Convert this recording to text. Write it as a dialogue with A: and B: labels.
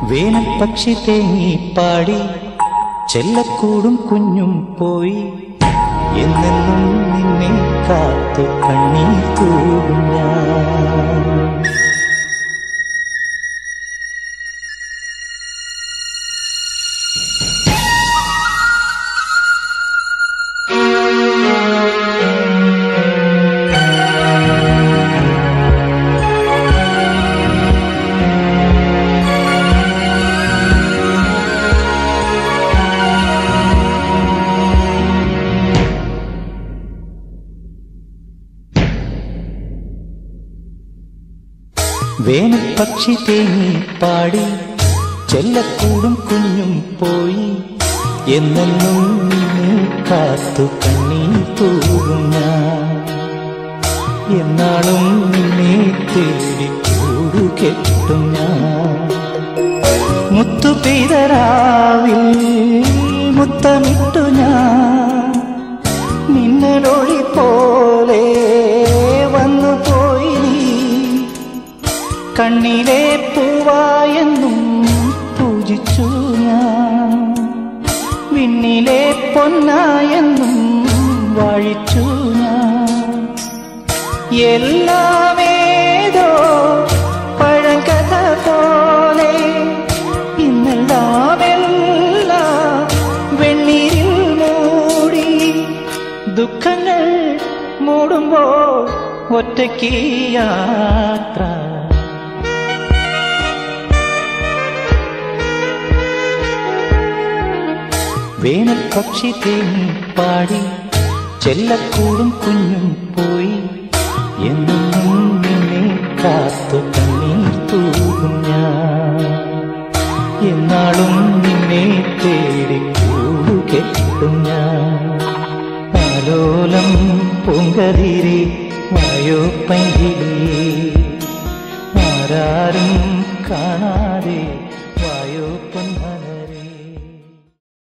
A: വേനൽ പക്ഷി തേങ്ങി പാടി ചെല്ലക്കൂടും കുഞ്ഞും പോയി എന്നെന്നും നിന്നെ കാത്തു കണ്ണീർ തൂകും ഞാൻ വേനൽ പക്ഷി തേങ്ങി പാടി ചെല്ലക്കൂടും കുഞ്ഞും പോയി എന്നെന്നും നിന്നെ കാത്തു കണ്ണീർ തൂകും ഞാൻ എന്നാളും നിന്നെ തേടി കൂടു കെട്ടും ഞാൻ മുത്തു പെയ്തരാവിൽ മുത്തമിട്ടു ഞാൻ മിന്നലൊളി പോലെ വന്നു പോയി നീ കണ്ണിലെ പൂവായെന്നും പൂജിച്ചു ഞാൻ വിണ്ണിലെ പൊന്നായെന്നും വാഴിച്ചു ഞാൻ എല്ലാമേതോ പഴങ്കഥ പോലെ ഇന്നെല്ലാമെല്ലാം വെണ്ണീരിൽ മൂടി ദുഃഖങ്ങൾ മൂടുമ്പോൾ ഒറ്റയ്ക്ക് യാത്ര വേനൽ പക്ഷി തേങ്ങി പാടി ചെല്ലക്കൂടും കുഞ്ഞും പോയി എന്നും നിന്നെ കാത്തു കണ്ണീർ തൂകും ഞാൻ എന്നാളും നിന്നെ തേടി കൂടു കെട്ടും ഞാൻ ആലോലം പൊങ്കതിരെ വായോ പൈകിലേ ആരാരും കാണാതെ വായോ പൊന്ന